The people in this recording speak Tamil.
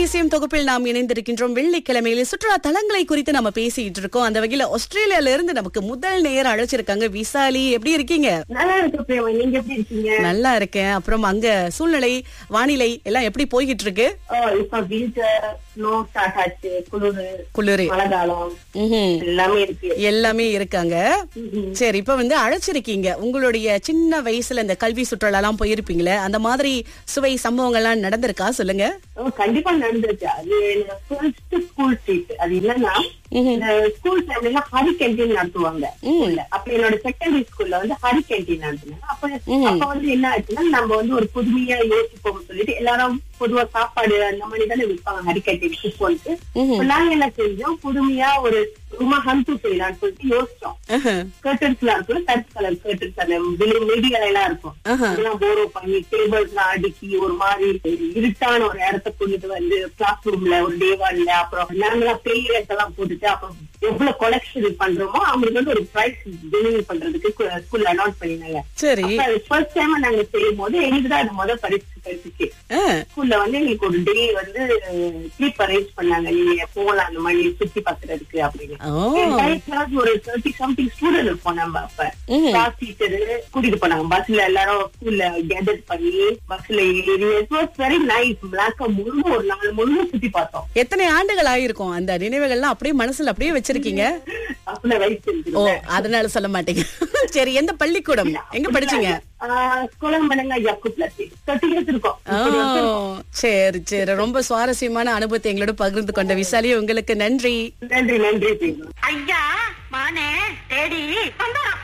அதிசயம் தொகுப்பில் நாம் இணைந்திருக்கின்றோம் வெள்ளிக்கிழமையில சுற்றுலா தலங்களை குறித்து நம்ம பேசிட்டு இருக்கோம் அந்த வகையில ஆஸ்திரேலியால இருந்து நமக்கு முதல் நேரம் அழைச்சிருக்காங்க விசாலி எப்படி இருக்கீங்க நல்லா இருக்கு பிரேமா நீங்க எப்படி இருக்கீங்க நல்லா இருக்கேன் அப்புறம் அங்க சூழ்நிலை வானிலை எல்லாம் எப்படி போய்கிட்டு இருக்கு ஓ இப்ப வின்டர் ஸ்னோ ஸ்டார்ட் ஆச்சு குளிர் குளிரு மழை காலம் ம்ஹும். எல்லாமே இருக்கு எல்லாமே இருக்காங்க சரி இப்ப வந்து அழைச்சிருக்கீங்க உங்களுடைய சின்ன வயசுல இந்த கல்வி சுற்றுலா எல்லாம் போயிருப்பீங்களே அந்த மாதிரி சுவை சம்பவங்கள்லாம் நடந்திருக்கா சொல்லுங்க ஓ, கண்டிப்பா நடந்துச்சு அது ஃபர்ஸ்ட் ஸ்கூல் ட்ரீட் அது என்னன்னா இந்த ஸ்கூல் டைம்ல எல்லாம் ஹரி கேன்டீன் நடத்துவாங்க ஸ்கூல்ல அப்ப என்னோட செகண்டரி ஸ்கூல்ல வந்து ஹரி கேன்டீன் நடத்துனாங்க அப்ப அப்ப வந்து என்ன ஆச்சுன்னா நம்ம வந்து ஒரு புதுமையா யோசிப்போம் சொல்லிட்டு எல்லாரும் பொதுவா சாப்பாடு அந்த மாதிரி தானே விற்பாங்க ஹரி கேன்டீன் குப்போன்ட்டு இப்ப நாங்க என்ன செஞ்சோம் புதுமையா ஒரு ரூமா ஹந்து செய்யலாம்னு சொல்லிட்டு யோசிச்சோம் கர்டன்ஸ் எல்லாம் இருக்கும் கருப்பு கலர் கர்டன்ஸ் அந்த மீடியா எல்லாம் இருக்கும் அதெல்லாம் போரோ பண்ணி டேபிள்ஸ் எல்லாம் அடுக்கி ஒரு மாதிரி இருட்டான ஒரு இடத்த கொண்டுட்டு வந்து கிளாஸ் ரூம்ல ஒரு டேவான்ல அப்புறம் நாங்களாம் பெரிய எல்லாம் போட்டுட்டு அப்புறம் எவ்வளவு கொலெக்ஷன் பண்றோமோ அவங்களுக்கு வந்து ஒரு பிரைஸ் டெலிவரி பண்றதுக்கு ஸ்கூல்ல அனௌன்ஸ் பண்ணினாங்க சரி ஃபர்ஸ்ட் டைம் நாங்க செய்யும் போது எங்களுக்கு தான் அது முதல் பரிசு கிடைச்சிச்சு ஆ, ஸ்கூல்ல வந்து எங்களுக்கு ஒரு டே வந்து ட்ரிப் அரேஞ்ச் பண்ணாங்க நீங்க போகலாம் அந்த மாதிரி சுத்தி பாக்குறதுக்கு அப்படின்னு ஓ கிளாஸ் ஒரு தேர்ட்டி சம்திங் ஸ்டூடெண்ட் இருப்போம் நம்ம அப்ப கிளாஸ் டீச்சர் கூட்டிட்டு போனாங்க பஸ்ல எல்லாரும் ஸ்கூல்ல கேதர் பண்ணி பஸ்ல ஏறி இட் வாஸ் வெரி நைஸ் பிளாக்க முழுக்க ஒரு நாள் முழுக்க சுத்தி பார்த்தோம் எத்தனை ஆண்டுகள் ஆயிருக்கும் அந்த நினைவுகள்லாம் அப்படியே மனசுல அப்படியே வச்சிருக்கீங்க அப்பல வயசு ஓ இருக்கு அதனால சொல்ல மாட்டீங்க சரி எந்த பள்ளிக்கூடம் எங்க படிச்சீங்க ஸ்கூலம் பண்ணுங்க யக்கு பிளஸ் தேர்ட்டி இயர்ஸ் இருக்கும் ஓ சரி சரி ரொம்ப சுவாரஸ்யமான அனுபவத்தை எங்களோட பகிர்ந்து கொண்ட விசாலி உங்களுக்கு நன்றி நன்றி நன்றி ஐயா மானே தேடி வந்தா